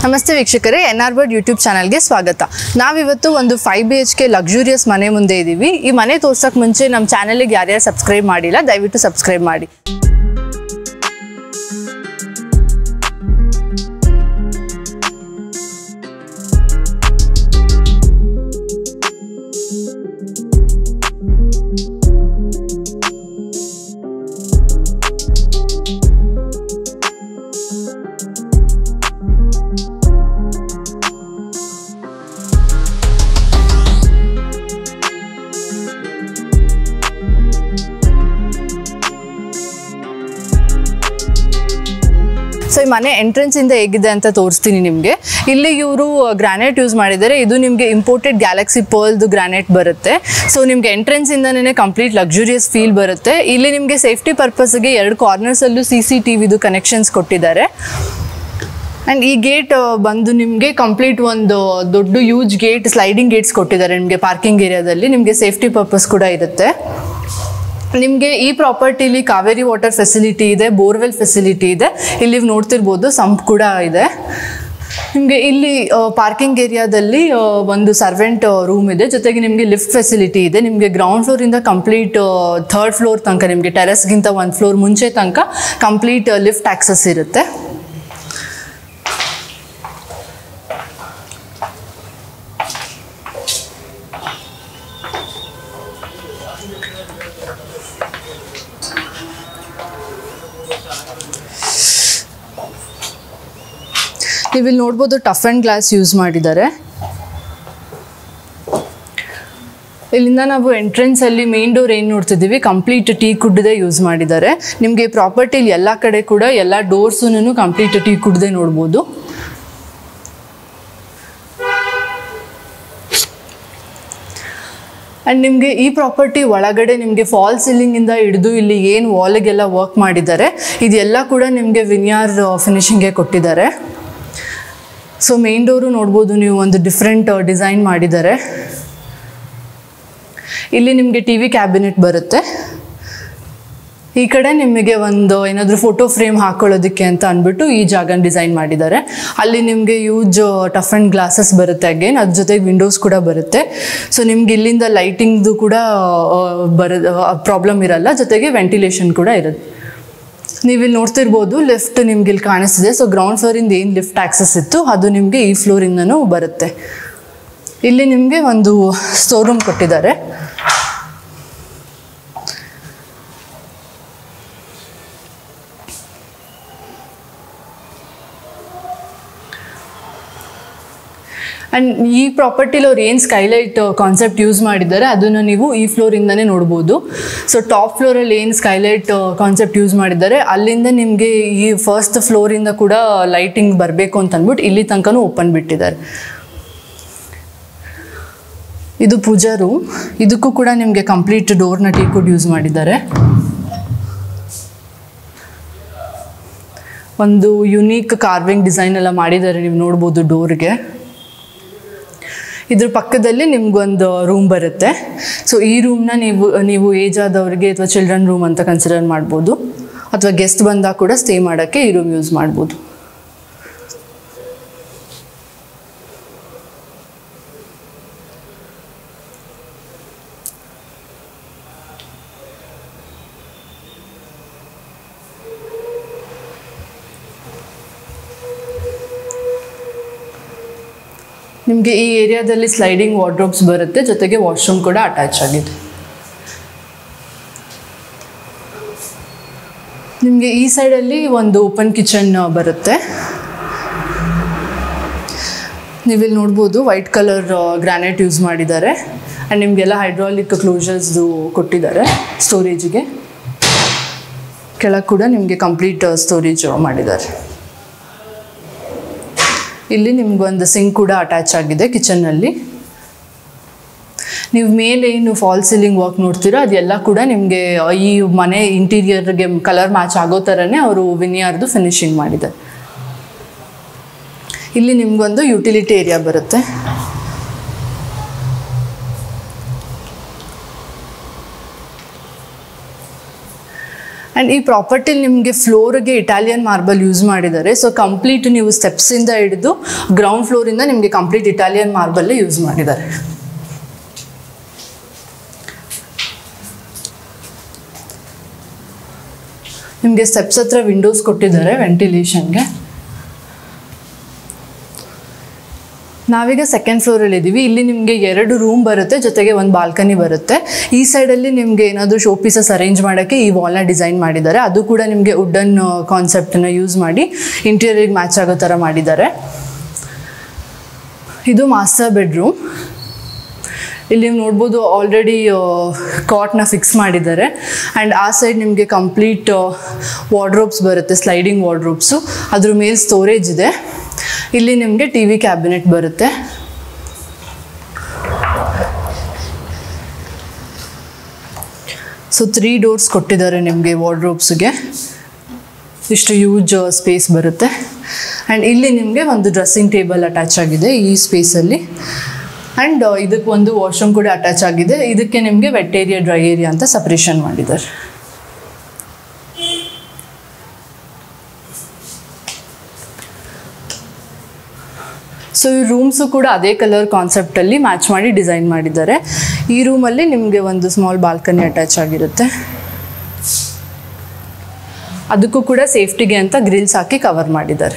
ನಮಸ್ತೆ ವೀಕ್ಷಕರೇ N R bird YouTube ಚಾನಲ್ಗೆ ಸ್ವಾಗತ ನಾವಿವತ್ತು ಒಂದು five B H K luxurious ಮನೆ ಮುಂದೆ ಇದ್ದೀವಿ ಈ ಮನೆ ತೋರ್ಸಕ್ಕೆ ಮುಂಚೆ ನಮ್ಮ ಚಾನಲ್ಗೆ ಯಾರ್ಯಾರು ಸಬ್ಸ್ಕ್ರೈಬ್ ಮಾಡಿಲ್ಲ ದಯವಿಟ್ಟು ಸಬ್ಸ್ಕ್ರೈಬ್ ಮಾಡಿ ಸೊ ಈ ಮನೆ ಎಂಟ್ರೆನ್ಸ್ ಇಂದ ಹೇಗಿದೆ ಅಂತ ತೋರಿಸ್ತೀನಿ ನಿಮಗೆ ಇಲ್ಲಿ ಇವರು ಗ್ರಾನೈಟ್ ಯೂಸ್ ಮಾಡಿದ್ದಾರೆ ಇದು ನಿಮಗೆ ಇಂಪೋರ್ಟೆಡ್ ಗ್ಯಾಲಕ್ಸಿ ಪರ್ಲ್ದು ಗ್ರಾನೈಟ್ ಬರುತ್ತೆ ಸೊ ನಿಮಗೆ ಎಂಟ್ರೆನ್ಸ್ ಇಂದನೇ ಕಂಪ್ಲೀಟ್ ಲಕ್ಸುರಿಯಸ್ ಫೀಲ್ ಬರುತ್ತೆ ಇಲ್ಲಿ ನಿಮಗೆ ಸೇಫ್ಟಿ ಪರ್ಪಸ್ಗೆ ಎರಡು ಕಾರ್ನರ್ಸಲ್ಲೂ ಸಿ ಸಿ ಟಿ ವಿದು ಕನೆಕ್ಷನ್ಸ್ ಕೊಟ್ಟಿದ್ದಾರೆ ಆ್ಯಂಡ್ ಈ ಗೇಟ್ ಬಂದು ನಿಮಗೆ ಕಂಪ್ಲೀಟ್ ಒಂದು ದೊಡ್ಡ ಯೂಜ್ ಗೇಟ್ ಸ್ಲೈಡಿಂಗ್ ಗೇಟ್ಸ್ ಕೊಟ್ಟಿದ್ದಾರೆ ನಿಮಗೆ ಪಾರ್ಕಿಂಗ್ ಏರಿಯಾದಲ್ಲಿ ನಿಮಗೆ ಸೇಫ್ಟಿ ಪರ್ಪಸ್ ಕೂಡ ಇರುತ್ತೆ ನಿಮಗೆ ಈ ಪ್ರಾಪರ್ಟಿಲಿ ಕಾವೇರಿ ವಾಟರ್ ಫೆಸಿಲಿಟಿ ಇದೆ ಬೋರ್ವೆಲ್ ಫೆಸಿಲಿಟಿ ಇದೆ ಇಲ್ಲಿ ನೀವು ನೋಡ್ತಿರ್ಬೋದು ಸಂಪ್ ಕೂಡ ಇದೆ ನಿಮಗೆ ಇಲ್ಲಿ ಪಾರ್ಕಿಂಗ್ ಏರಿಯಾದಲ್ಲಿ ಆ, ಒಂದು ಸರ್ವೆಂಟ್ ರೂಮ್ ಇದೆ ಜೊತೆಗೆ ನಿಮಗೆ ಲಿಫ್ಟ್ ಫೆಸಿಲಿಟಿ ಇದೆ ನಿಮಗೆ ಗ್ರೌಂಡ್ ಫ್ಲೋರಿಂದ ಕಂಪ್ಲೀಟ್ ಥರ್ಡ್ ಫ್ಲೋರ್ ತನಕ ನಿಮಗೆ ಟೆರೆಸ್ಗಿಂತ ಒಂದು ಫ್ಲೋರ್ ಮುಂಚೆ ತನಕ ಕಂಪ್ಲೀಟ್ ಲಿಫ್ಟ್ ಆಕ್ಸಸ್ ಇರುತ್ತೆ ನೀವು ಇಲ್ಲಿ ನೋಡ್ಬೋದು ಟಫ್ ಆ್ಯಂಡ್ ಗ್ಲಾಸ್ ಯೂಸ್ ಮಾಡಿದ್ದಾರೆ ಇಲ್ಲಿಂದ ನಾವು ಎಂಟ್ರೆನ್ಸ್ ಅಲ್ಲಿ ಮೇನ್ ಡೋರ್ ಏನು ನೋಡ್ತಿದ್ದೀವಿ ಕಂಪ್ಲೀಟ್ ಟೀ ಕುಡ್ದೇ ಯೂಸ್ ಮಾಡಿದ್ದಾರೆ ನಿಮಗೆ ಪ್ರಾಪರ್ಟಿಲಿ ಎಲ್ಲ ಕಡೆ ಕೂಡ ಎಲ್ಲ ಡೋರ್ಸೂ ಕಂಪ್ಲೀಟ್ ಟೀ ಕುಡ್ದೇ ನೋಡ್ಬೋದು ಆ್ಯಂಡ್ ನಿಮಗೆ ಈ ಪ್ರಾಪರ್ಟಿ ಒಳಗಡೆ ನಿಮಗೆ ಫಾಲ್ ಸೀಲಿಂಗಿಂದ ಹಿಡಿದು ಇಲ್ಲಿ ಏನು ವಾಲಿಗೆಲ್ಲ ವರ್ಕ್ ಮಾಡಿದ್ದಾರೆ ಇದೆಲ್ಲ ಕೂಡ ನಿಮಗೆ ವಿನ್ಯಾರ್ ಫಿನಿಶಿಂಗ್ಗೆ ಕೊಟ್ಟಿದ್ದಾರೆ ಸೊ ಮೇನ್ ಡೋರು ನೋಡ್ಬೋದು ನೀವು ಒಂದು ಡಿಫ್ರೆಂಟ್ ಡಿಸೈನ್ ಮಾಡಿದ್ದಾರೆ ಇಲ್ಲಿ ನಿಮಗೆ ಟಿ ವಿ ಕ್ಯಾಬಿನೆಟ್ ಬರುತ್ತೆ ಈ ಕಡೆ ನಿಮಗೆ ಒಂದು ಏನಾದರೂ ಫೋಟೋ ಫ್ರೇಮ್ ಹಾಕೊಳ್ಳೋದಕ್ಕೆ ಅಂತ ಅಂದ್ಬಿಟ್ಟು ಈ ಜಾಗನ ಡಿಸೈನ್ ಮಾಡಿದ್ದಾರೆ ಅಲ್ಲಿ ನಿಮಗೆ ಯೂಜ್ ಟಫ್ ಆ್ಯಂಡ್ ಗ್ಲಾಸಸ್ ಬರುತ್ತೆ ಅಗೇನ್ ಅದ್ರ ಜೊತೆಗೆ ವಿಂಡೋಸ್ ಕೂಡ ಬರುತ್ತೆ ಸೊ ನಿಮ್ಗೆ ಇಲ್ಲಿಂದ ಲೈಟಿಂಗ್ದು ಕೂಡ ಬರ ಪ್ರಾಬ್ಲಮ್ ಇರಲ್ಲ ಜೊತೆಗೆ ವೆಂಟಿಲೇಷನ್ ಕೂಡ ಇರುತ್ತೆ ನೀವು ಇಲ್ಲಿ ನೋಡ್ತಿರ್ಬೋದು ಲಿಫ್ಟ್ ನಿಮ್ಗೆ ಇಲ್ಲಿ ಕಾಣಿಸ್ತಿದೆ ಸೊ ಗ್ರೌಂಡ್ ಫ್ಲೋರಿಂದ ಏನು ಲಿಫ್ಟ್ ಆಕ್ಸಸ್ ಇತ್ತು ಅದು ನಿಮಗೆ ಈ ಫ್ಲೋರಿಂದನೂ ಬರುತ್ತೆ ಇಲ್ಲಿ ನಿಮಗೆ ಒಂದು ಸ್ಟೋರ್ ರೂಮ್ ಕೊಟ್ಟಿದ್ದಾರೆ ಆ್ಯಂಡ್ ಈ ಪ್ರಾಪರ್ಟಿಲಿ ಅವ್ರು ಏನು ಸ್ಕೈಲೈಟ್ ಕಾನ್ಸೆಪ್ಟ್ ಯೂಸ್ ಮಾಡಿದ್ದಾರೆ ಅದನ್ನು ನೀವು ಈ ಫ್ಲೋರಿಂದನೇ ನೋಡ್ಬೋದು ಸೊ ಟಾಪ್ ಫ್ಲೋರಲ್ಲಿ ಏನು ಸ್ಕೈಲೈಟ್ ಕಾನ್ಸೆಪ್ಟ್ ಯೂಸ್ ಮಾಡಿದ್ದಾರೆ ಅಲ್ಲಿಂದ ನಿಮಗೆ ಈ ಫಸ್ಟ್ ಫ್ಲೋರಿಂದ ಕೂಡ ಲೈಟಿಂಗ್ ಬರಬೇಕು ಅಂತ ಅಂದ್ಬಿಟ್ಟು ಇಲ್ಲಿ ತನಕನೂ ಓಪನ್ ಬಿಟ್ಟಿದ್ದಾರೆ ಇದು ಪೂಜಾ ರೂಮ್ ಇದಕ್ಕೂ ಕೂಡ ನಿಮಗೆ ಕಂಪ್ಲೀಟ್ ಡೋರ್ನ ಟೀಕುಡ್ ಯೂಸ್ ಮಾಡಿದ್ದಾರೆ ಒಂದು ಯುನೀಕ್ ಕಾರ್ವಿಂಗ್ ಡಿಸೈನ್ ಎಲ್ಲ ಮಾಡಿದ್ದಾರೆ ನೀವು ನೋಡ್ಬೋದು ಡೋರ್ಗೆ ಇದ್ರ ಪಕ್ಕದಲ್ಲಿ ನಿಮ್ಗೊಂದು ರೂಮ್ ಬರುತ್ತೆ ಸೊ ಈ ರೂಮ್ನ ನೀವು ನೀವು ಏಜ್ ಆದವ್ರಿಗೆ ಅಥವಾ ಚಿಲ್ಡ್ರನ್ ರೂಮ್ ಅಂತ ಕನ್ಸಿಡರ್ ಮಾಡ್ಬೋದು ಅಥವಾ ಗೆಸ್ಟ್ ಬಂದಾಗ ಕೂಡ ಸ್ಟೇ ಮಾಡೋಕ್ಕೆ ಈ ರೂಮ್ ಯೂಸ್ ಮಾಡ್ಬೋದು ನಿಮಗೆ ಈ ಏರಿಯಾದಲ್ಲಿ ಸ್ಲೈಡಿಂಗ್ ವಾರ್ಡ್ರೋಬ್ಸ್ ಬರುತ್ತೆ ಜೊತೆಗೆ ವಾಶ್ರೂಮ್ ಕೂಡ ಅಟ್ಯಾಚ್ ಆಗಿದೆ ನಿಮಗೆ ಈ ಸೈಡಲ್ಲಿ ಒಂದು ಓಪನ್ ಕಿಚನ್ ಬರುತ್ತೆ ನೀವಿಲ್ಲಿ ನೋಡ್ಬೋದು ವೈಟ್ ಕಲರ್ ಗ್ರಾನೈಟ್ ಯೂಸ್ ಮಾಡಿದ್ದಾರೆ ಆ್ಯಂಡ್ ನಿಮಗೆಲ್ಲ ಹೈಡ್ರಾಲಿಕ್ ಕ್ಲೋಸರ್ಸ್ದು ಕೊಟ್ಟಿದ್ದಾರೆ ಸ್ಟೋರೇಜಿಗೆ ಕೆಳಗೆ ಕೂಡ ನಿಮಗೆ ಕಂಪ್ಲೀಟ್ ಸ್ಟೋರೇಜ್ ಮಾಡಿದ್ದಾರೆ ಇಲ್ಲಿ ನಿಮ್ಗೊಂದು ಸಿಂಕ್ ಕೂಡ ಅಟ್ಯಾಚ್ ಆಗಿದೆ ಕಿಚನ್ನಲ್ಲಿ ನೀವು ಮೇಲೆ ಏನು ಫಾಲ್ ಸೀಲಿಂಗ್ ವರ್ಕ್ ನೋಡ್ತೀರೋ ಅದೆಲ್ಲ ಕೂಡ ನಿಮಗೆ ಈ ಮನೆ ಇಂಟೀರಿಯರ್ಗೆ ಕಲರ್ ಮ್ಯಾಚ್ ಆಗೋ ಥರನೇ ಅವರು ವಿನಿಯಾರ್ದು ಫಿನಿಶಿಂಗ್ ಮಾಡಿದ್ದಾರೆ ಇಲ್ಲಿ ನಿಮ್ಗೊಂದು ಯುಟಿಲಿಟಿ ಏರಿಯಾ ಬರುತ್ತೆ ಆ್ಯಂಡ್ ಈ ಪ್ರಾಪರ್ಟಿಲಿ ನಿಮಗೆ ಫ್ಲೋರ್ಗೆ ಇಟಾಲಿಯನ್ ಮಾರ್ಬಲ್ ಯೂಸ್ ಮಾಡಿದ್ದಾರೆ ಸೊ ಕಂಪ್ಲೀಟ್ ನೀವು ಸ್ಟೆಪ್ಸಿಂದ ಹಿಡಿದು ಗ್ರೌಂಡ್ ಫ್ಲೋರಿಂದ ನಿಮಗೆ ಕಂಪ್ಲೀಟ್ ಇಟಾಲಿಯನ್ ಮಾರ್ಬಲ್ಲೇ ಯೂಸ್ ಮಾಡಿದ್ದಾರೆ ನಿಮಗೆ ಸ್ಟೆಪ್ಸ್ ಹತ್ರ ವಿಂಡೋಸ್ ಕೊಟ್ಟಿದ್ದಾರೆ ವೆಂಟಿಲೇಷನ್ಗೆ ನಾವೀಗ ಸೆಕೆಂಡ್ ಫ್ಲೋರಲ್ಲಿ ಇದ್ದೀವಿ ಇಲ್ಲಿ ನಿಮಗೆ ಎರಡು ರೂಮ್ ಬರುತ್ತೆ ಜೊತೆಗೆ ಒಂದು ಬಾಲ್ಕನಿ ಬರುತ್ತೆ ಈ ಸೈಡಲ್ಲಿ ನಿಮಗೆ ಏನಾದರೂ ಶೋ ಪೀಸಸ್ ಅರೇಂಜ್ ಮಾಡೋಕ್ಕೆ ಈ ವಾಲ್ನ ಡಿಸೈನ್ ಮಾಡಿದ್ದಾರೆ ಅದು ಕೂಡ ನಿಮಗೆ ವುಡನ್ ಕಾನ್ಸೆಪ್ಟನ್ನು ಯೂಸ್ ಮಾಡಿ ಇಂಟೀರಿಯರ್ಗೆ ಮ್ಯಾಚ್ ಆಗೋ ಥರ ಮಾಡಿದ್ದಾರೆ ಇದು ಮಾಸ್ಟರ್ ಬೆಡ್ರೂಮ್ ಇಲ್ಲಿ ನೀವು ನೋಡ್ಬೋದು ಆಲ್ರೆಡಿ ಕಾಟ್ನ ಫಿಕ್ಸ್ ಮಾಡಿದ್ದಾರೆ ಆ್ಯಂಡ್ ಆ ಸೈಡ್ ನಿಮಗೆ ಕಂಪ್ಲೀಟ್ ವಾರ್ಡ್ರೋಬ್ಸ್ ಬರುತ್ತೆ ಸ್ಲೈಡಿಂಗ್ ವಾರ್ಡ್ರೋಬ್ಸು ಅದ್ರ ಮೇಲೆ ಸ್ಟೋರೇಜ್ ಇದೆ ಇಲ್ಲಿ ನಿಮಗೆ ಟಿ ವಿ ಕ್ಯಾಬಿನೆಟ್ ಬರುತ್ತೆ ಸೊ ತ್ರೀ ಡೋರ್ಸ್ ಕೊಟ್ಟಿದ್ದಾರೆ ನಿಮಗೆ ವಾರ್ಡ್ರೋಬ್ಸ್ಗೆ ಇಷ್ಟು ಯೂಜ್ ಸ್ಪೇಸ್ ಬರುತ್ತೆ ಆ್ಯಂಡ್ ಇಲ್ಲಿ ನಿಮಗೆ ಒಂದು ಡ್ರೆಸ್ಸಿಂಗ್ ಟೇಬಲ್ ಅಟ್ಯಾಚ್ ಆಗಿದೆ ಈ ಸ್ಪೇಸಲ್ಲಿ ಆ್ಯಂಡ್ ಇದಕ್ಕೆ ಒಂದು ವಾಶ್ರೂಮ್ ಕೂಡ ಅಟ್ಯಾಚ್ ಆಗಿದೆ ಇದಕ್ಕೆ ನಿಮಗೆ ವೆಟ್ ಏರಿಯಾ ಡ್ರೈ ಏರಿಯಾ ಅಂತ ಸಪ್ರೇಷನ್ ಮಾಡಿದ್ದಾರೆ ಸೊ ಈ ರೂಮ್ಸು ಕೂಡ ಅದೇ ಕಲರ್ ಕಾನ್ಸೆಪ್ಟಲ್ಲಿ ಮ್ಯಾಚ್ ಮಾಡಿ ಡಿಸೈನ್ ಮಾಡಿದ್ದಾರೆ ಈ ರೂಮಲ್ಲಿ ನಿಮಗೆ ಒಂದು ಸ್ಮಾಲ್ ಬಾಲ್ಕನಿ ಅಟ್ಯಾಚ್ ಆಗಿರುತ್ತೆ ಅದಕ್ಕೂ ಕೂಡ ಸೇಫ್ಟಿಗೆ ಅಂತ ಗ್ರಿಲ್ಸ್ ಹಾಕಿ ಕವರ್ ಮಾಡಿದ್ದಾರೆ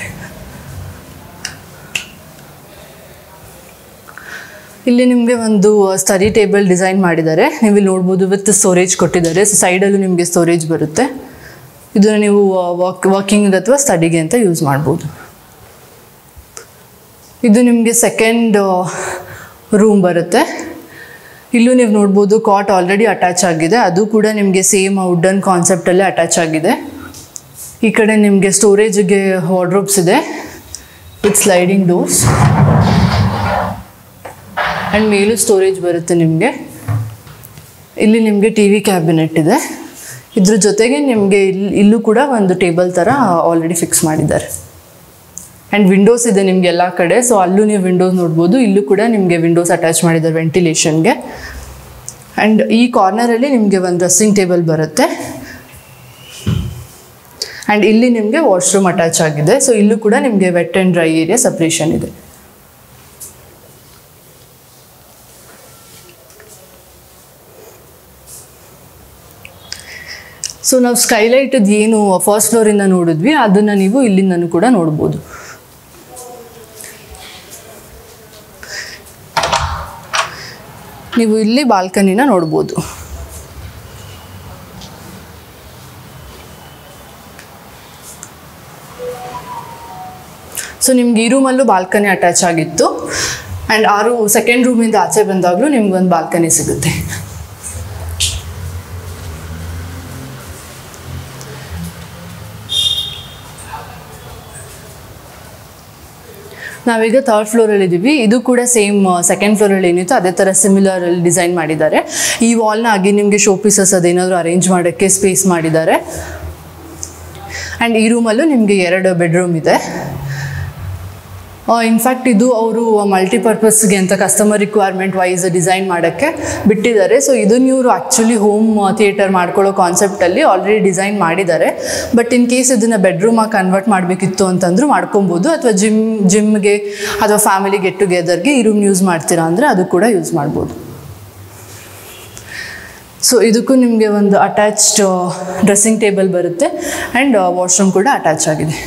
ಇಲ್ಲಿ ನಿಮಗೆ ಒಂದು ಸ್ಟಡಿ ಟೇಬಲ್ ಡಿಸೈನ್ ಮಾಡಿದ್ದಾರೆ ನೀವು ಇಲ್ಲಿ ನೋಡ್ಬೋದು ವಿತ್ ಸ್ಟೋರೇಜ್ ಕೊಟ್ಟಿದ್ದಾರೆ ಸೈಡಲ್ಲೂ ನಿಮಗೆ ಸ್ಟೋರೇಜ್ ಬರುತ್ತೆ ಇದನ್ನು ನೀವು ವಾಕ್ ವಾಕಿಂಗ್ ಅಥವಾ ಸ್ಟಡಿಗೆ ಅಂತ ಯೂಸ್ ಮಾಡ್ಬೋದು ಇದು ನಿಮಗೆ ಸೆಕೆಂಡ್ ರೂಮ್ ಬರುತ್ತೆ ಇಲ್ಲೂ ನೀವು ನೋಡ್ಬೋದು ಕಾಟ್ ಆಲ್ರೆಡಿ ಅಟ್ಯಾಚ್ ಆಗಿದೆ ಅದು ಕೂಡ ನಿಮಗೆ ಸೇಮ್ ವುಡನ್ ಕಾನ್ಸೆಪ್ಟಲ್ಲೇ ಅಟ್ಯಾಚ್ ಆಗಿದೆ ಈ ಕಡೆ ನಿಮಗೆ ಸ್ಟೋರೇಜ್ಗೆ ವಾರ್ಡ್ರೋಬ್ಸ್ ಇದೆ ವಿತ್ ಸ್ಲೈಡಿಂಗ್ ಡೋರ್ಸ್ ಆ್ಯಂಡ್ ಮೇಲೂ ಸ್ಟೋರೇಜ್ ಬರುತ್ತೆ ನಿಮಗೆ ಇಲ್ಲಿ ನಿಮಗೆ ಟಿ ವಿ ಕ್ಯಾಬಿನೆಟ್ ಇದೆ ಇದ್ರ ಜೊತೆಗೆ ನಿಮಗೆ ಇಲ್ಲಿ ಇಲ್ಲೂ ಕೂಡ ಒಂದು ಟೇಬಲ್ ಥರ ಆಲ್ರೆಡಿ ಫಿಕ್ಸ್ ಮಾಡಿದ್ದಾರೆ ಆ್ಯಂಡ್ ವಿಂಡೋಸ್ ಇದೆ ನಿಮಗೆ ಎಲ್ಲ ಕಡೆ ಸೊ ಅಲ್ಲೂ ನೀವು ವಿಂಡೋಸ್ ನೋಡ್ಬೋದು ಇಲ್ಲೂ ಕೂಡ ನಿಮಗೆ ವಿಂಡೋಸ್ ಅಟ್ಯಾಚ್ ಮಾಡಿದ್ದಾರೆ ವೆಂಟಿಲೇಷನ್ಗೆ ಆ್ಯಂಡ್ ಈ ಕಾರ್ನರಲ್ಲಿ ನಿಮಗೆ ಒಂದು ಡ್ರೆಸ್ಸಿಂಗ್ ಟೇಬಲ್ ಬರುತ್ತೆ ಆ್ಯಂಡ್ ಇಲ್ಲಿ ನಿಮಗೆ ವಾಶ್ರೂಮ್ ಅಟ್ಯಾಚ್ ಆಗಿದೆ ಸೊ ಇಲ್ಲೂ ಕೂಡ ನಿಮಗೆ wet and dry area separation ಇದೆ ಸೊ ನಾವು ಸ್ಕೈಲೈಟದ್ದು ಏನು ಫಸ್ಟ್ ಫ್ಲೋರಿಂದ ನೋಡಿದ್ವಿ ಅದನ್ನು ನೀವು ಇಲ್ಲಿಂದನೂ ಕೂಡ ನೋಡ್ಬೋದು ನೀವು ಇಲ್ಲಿ ಬಾಲ್ಕನಿನ ನೋಡ್ಬೋದು ಸೊ ನಿಮ್ಗೆ ಈ ರೂಮಲ್ಲೂ ಬಾಲ್ಕನಿ ಅಟ್ಯಾಚ್ ಆಗಿತ್ತು ಆ್ಯಂಡ್ ಆ ರೂ ಸೆಕೆಂಡ್ ರೂಮಿಂದ ಆಚೆ ಬಂದಾಗಲೂ ನಿಮ್ಗೊಂದು ಬಾಲ್ಕನಿ ಸಿಗುತ್ತೆ ನಾವೀಗ ಥರ್ಡ್ ಫ್ಲೋರಲ್ಲಿ ಇದ್ದೀವಿ ಇದು ಕೂಡ ಸೇಮ್ ಸೆಕೆಂಡ್ ಫ್ಲೋರಲ್ಲಿ ಏನಿತ್ತು ಅದೇ ಥರ ಸಿಮಿಲರ್ ಅಲ್ಲಿ ಡಿಸೈನ್ ಮಾಡಿದ್ದಾರೆ ಈ ವಾಲ್ನ ಆಗಿ ನಿಮಗೆ ಶೋ ಪೀಸಸ್ ಅದೇನಾದರೂ ಅರೇಂಜ್ ಮಾಡೋಕ್ಕೆ ಸ್ಪೇಸ್ ಮಾಡಿದ್ದಾರೆ ಆ್ಯಂಡ್ ಈ ರೂಮಲ್ಲೂ ನಿಮಗೆ ಎರಡು ಬೆಡ್ರೂಮ್ ಇದೆ ಇನ್ಫ್ಯಾಕ್ಟ್ ಇದು ಅವರು ಮಲ್ಟಿಪರ್ಪಸ್ಗೆ ಅಂತ ಕಸ್ಟಮರ್ ರಿಕ್ವೈರ್ಮೆಂಟ್ ವೈಸ್ ಡಿಸೈನ್ ಮಾಡೋಕ್ಕೆ ಬಿಟ್ಟಿದ್ದಾರೆ ಸೊ ಇದನ್ನು ಇವರು ಆ್ಯಕ್ಚುಲಿ ಹೋಮ್ ಥಿಯೇಟರ್ ಮಾಡ್ಕೊಳ್ಳೋ ಕಾನ್ಸೆಪ್ಟಲ್ಲಿ ಆಲ್ರೆಡಿ ಡಿಸೈನ್ ಮಾಡಿದ್ದಾರೆ ಬಟ್ ಇನ್ ಕೇಸ್ ಇದನ್ನು ಬೆಡ್ರೂಮಾಗಿ ಕನ್ವರ್ಟ್ ಮಾಡಬೇಕಿತ್ತು ಅಂತಂದ್ರೂ ಮಾಡ್ಕೊಬೋದು ಅಥವಾ ಜಿಮ್ ಜಿಮ್ಗೆ ಅಥವಾ ಫ್ಯಾಮಿಲಿ ಗೆಟ್ ಟುಗೆದರ್ಗೆ ಈ ರೂಮ್ ಯೂಸ್ ಮಾಡ್ತೀರಾ ಅಂದರೆ ಅದು ಕೂಡ ಯೂಸ್ ಮಾಡ್ಬೋದು ಸೊ ಇದಕ್ಕೂ ನಿಮಗೆ ಒಂದು ಅಟ್ಯಾಚ್ಡ್ ಡ್ರೆಸ್ಸಿಂಗ್ ಟೇಬಲ್ ಬರುತ್ತೆ ಆ್ಯಂಡ್ ವಾಶ್ರೂಮ್ ಕೂಡ ಅಟ್ಯಾಚ್ ಆಗಿದೆ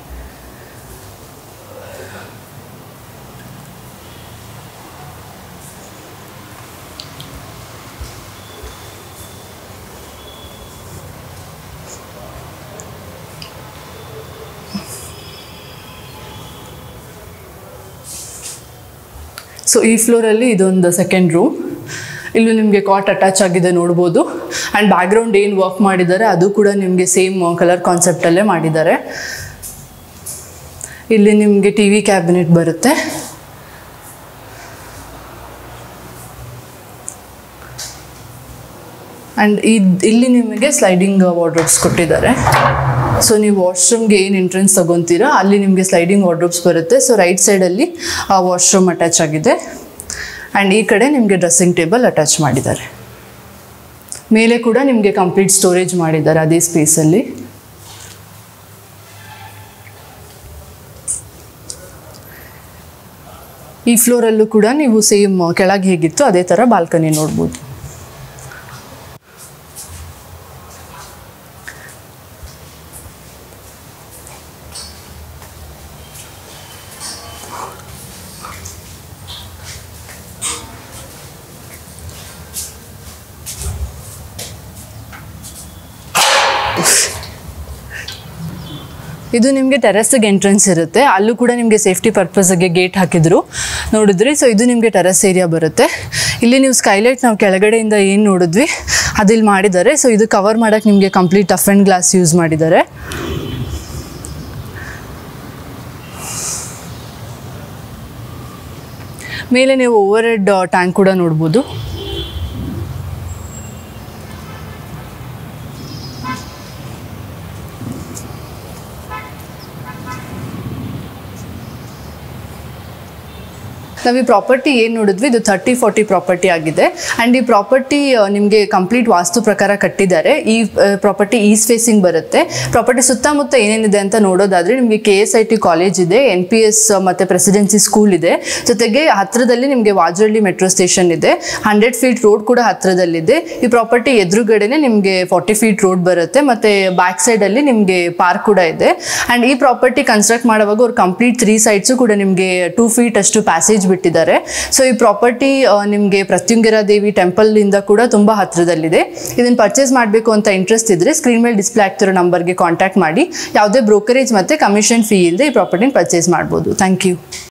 ಸೊ ಈ ಫ್ಲೋರಲ್ಲಿ ಇದೊಂದು ಸೆಕೆಂಡ್ ರೂಮ್ ಇಲ್ಲೂ ನಿಮಗೆ ಕಾಟ್ ಅಟ್ಯಾಚ್ ಆಗಿದೆ ನೋಡ್ಬೋದು ಆ್ಯಂಡ್ ಬ್ಯಾಕ್ಗ್ರೌಂಡ್ ಏನು ವರ್ಕ್ ಮಾಡಿದ್ದಾರೆ ಅದು ಕೂಡ ನಿಮಗೆ ಸೇಮ್ ಕಲರ್ ಕಾನ್ಸೆಪ್ಟಲ್ಲೇ ಮಾಡಿದ್ದಾರೆ ಇಲ್ಲಿ ನಿಮಗೆ ಟಿ ವಿ ಕ್ಯಾಬಿನೆಟ್ ಬರುತ್ತೆ ಆ್ಯಂಡ್ ಇದು ಇಲ್ಲಿ ನಿಮಗೆ ಸ್ಲೈಡಿಂಗ್ ವಾರ್ಡ್ರೋಬ್ಸ್ ಕೊಟ್ಟಿದ್ದಾರೆ ಸೊ ನೀವು ವಾಶ್ರೂಮ್ಗೆ ಏನು ಎಂಟ್ರೆನ್ಸ್ ತಗೊತೀರಾ ಅಲ್ಲಿ ನಿಮಗೆ ಸ್ಲೈಡಿಂಗ್ ವಾರ್ಡ್ರೋಬ್ಸ್ ಬರುತ್ತೆ ಸೊ ರೈಟ್ ಸೈಡಲ್ಲಿ ಆ ವಾಶ್ರೂಮ್ ಅಟ್ಯಾಚ್ ಆಗಿದೆ ಆ್ಯಂಡ್ ಈ ಕಡೆ ನಿಮಗೆ ಡ್ರೆಸ್ಸಿಂಗ್ ಟೇಬಲ್ ಅಟ್ಯಾಚ್ ಮಾಡಿದ್ದಾರೆ ಮೇಲೆ ಕೂಡ ನಿಮಗೆ ಕಂಪ್ಲೀಟ್ ಸ್ಟೋರೇಜ್ ಮಾಡಿದ್ದಾರೆ ಅದೇ ಸ್ಪೇಸಲ್ಲಿ ಈ ಫ್ಲೋರಲ್ಲೂ ಕೂಡ ನೀವು ಸೇಮ್ ಕೆಳಗೆ ಹೇಗಿತ್ತು ಅದೇ ಥರ ಬಾಲ್ಕನಿ ನೋಡ್ಬೋದು ಇದು ನಿಮಗೆ ಟೆರೆಸ್ಗೆ ಎಂಟ್ರೆನ್ಸ್ ಇರುತ್ತೆ ಅಲ್ಲೂ ಕೂಡ ನಿಮಗೆ ಸೇಫ್ಟಿ ಪರ್ಪಸ್ಗೆ ಗೇಟ್ ಹಾಕಿದ್ರು ನೋಡಿದ್ರಿ ಸೊ ಇದು ನಿಮಗೆ ಟೆರೆಸ್ ಏರಿಯಾ ಬರುತ್ತೆ ಇಲ್ಲಿ ನೀವು ಸ್ಕೈಲೈಟ್ ನಾವು ಕೆಳಗಡೆಯಿಂದ ಏನು ನೋಡಿದ್ವಿ ಅದಿಲ್ಲಿ ಮಾಡಿದ್ದಾರೆ ಸೊ ಇದು ಕವರ್ ಮಾಡೋಕ್ಕೆ ನಿಮಗೆ complete tough and glass use ಮಾಡಿದ್ದಾರೆ ಮೇಲೆ ನೀವು ಓವರ್ ಹೆಡ್ ಟ್ಯಾಂಕ್ ಕೂಡ ನೋಡ್ಬೋದು ನಾವು ಈ ಪ್ರಾಪರ್ಟಿ ಏನು ನೋಡಿದ್ವಿ ಇದು ಥರ್ಟಿ ಫಾರ್ಟಿ ಪ್ರಾಪರ್ಟಿ ಆಗಿದೆ ಆ್ಯಂಡ್ ಈ ಪ್ರಾಪರ್ಟಿ ನಿಮಗೆ ಕಂಪ್ಲೀಟ್ ವಾಸ್ತು ಪ್ರಕಾರ ಕಟ್ಟಿದ್ದಾರೆ ಈ ಪ್ರಾಪರ್ಟಿ ಈಸ್ಟ್ ಫೇಸಿಂಗ್ ಬರುತ್ತೆ ಪ್ರಾಪರ್ಟಿ ಸುತ್ತಮುತ್ತ ಏನೇನಿದೆ ಅಂತ ನೋಡೋದಾದ್ರೆ ನಿಮಗೆ K S I T college ಇದೆ ಎನ್ ಪಿ ಎಸ್ ಮತ್ತು ಪ್ರೆಸಿಡೆನ್ಸಿ ಸ್ಕೂಲ್ ಇದೆ ಜೊತೆಗೆ ಹತ್ರದಲ್ಲಿ ನಿಮಗೆ ವಾಜರಳ್ಳಿ ಮೆಟ್ರೋ ಸ್ಟೇಷನ್ ಇದೆ ಹಂಡ್ರೆಡ್ ಫೀಟ್ ರೋಡ್ ಕೂಡ ಹತ್ರದಲ್ಲಿದೆ ಈ ಪ್ರಾಪರ್ಟಿ ಎದುರುಗಡೆನೆ ನಿಮಗೆ ಫಾರ್ಟಿ ಫೀಟ್ ರೋಡ್ ಬರುತ್ತೆ ಮತ್ತು ಬ್ಯಾಕ್ ಸೈಡಲ್ಲಿ ನಿಮಗೆ ಪಾರ್ಕ್ ಕೂಡ ಇದೆ ಆ್ಯಂಡ್ ಈ ಪ್ರಾಪರ್ಟಿ ಕನ್ಸ್ಟ್ರಕ್ಟ್ ಮಾಡುವಾಗ ಅವ್ರು ಕಂಪ್ಲೀಟ್ ತ್ರೀ ಸೈಡ್ಸು ಕೂಡ ನಿಮಗೆ ಟೂ ಫೀಟ್ ಅಷ್ಟು ಪ್ಯಾಸೇಜ್ ಬಿಟ್ಟಿದ್ದಾರೆ ಸೊ ಈ ಪ್ರಾಪರ್ಟಿ ನಿಮಗೆ ಪ್ರತ್ಯುಂಗಿರ ದೇವಿ ಟೆಂಪಲ್ ಇಂದ ಕೂಡ ತುಂಬಾ ಹತ್ರದಲ್ಲಿದೆ ಇದನ್ನ ಪರ್ಚೇಸ್ ಮಾಡಬೇಕು ಅಂತ ಇಂಟ್ರೆಸ್ಟ್ ಇದ್ರೆ ಸ್ಕ್ರೀನ್ ಮೇಲೆ ಡಿಸ್ಪ್ಲೇ ಆಗ್ತಿರೋ ನಂಬರ್ಗೆ ಕಾಂಟ್ಯಾಕ್ಟ್ ಮಾಡಿ ಯಾವುದೇ ಬ್ರೋಕರೇಜ್ ಮತ್ತೆ ಕಮಿಷನ್ ಫೀ ಇಲ್ಲದೆ ಈ ಪ್ರಾಪರ್ಟಿನ ಪರ್ಚೇಸ್ ಮಾಡ್ಬೋದು ಥ್ಯಾಂಕ್ ಯು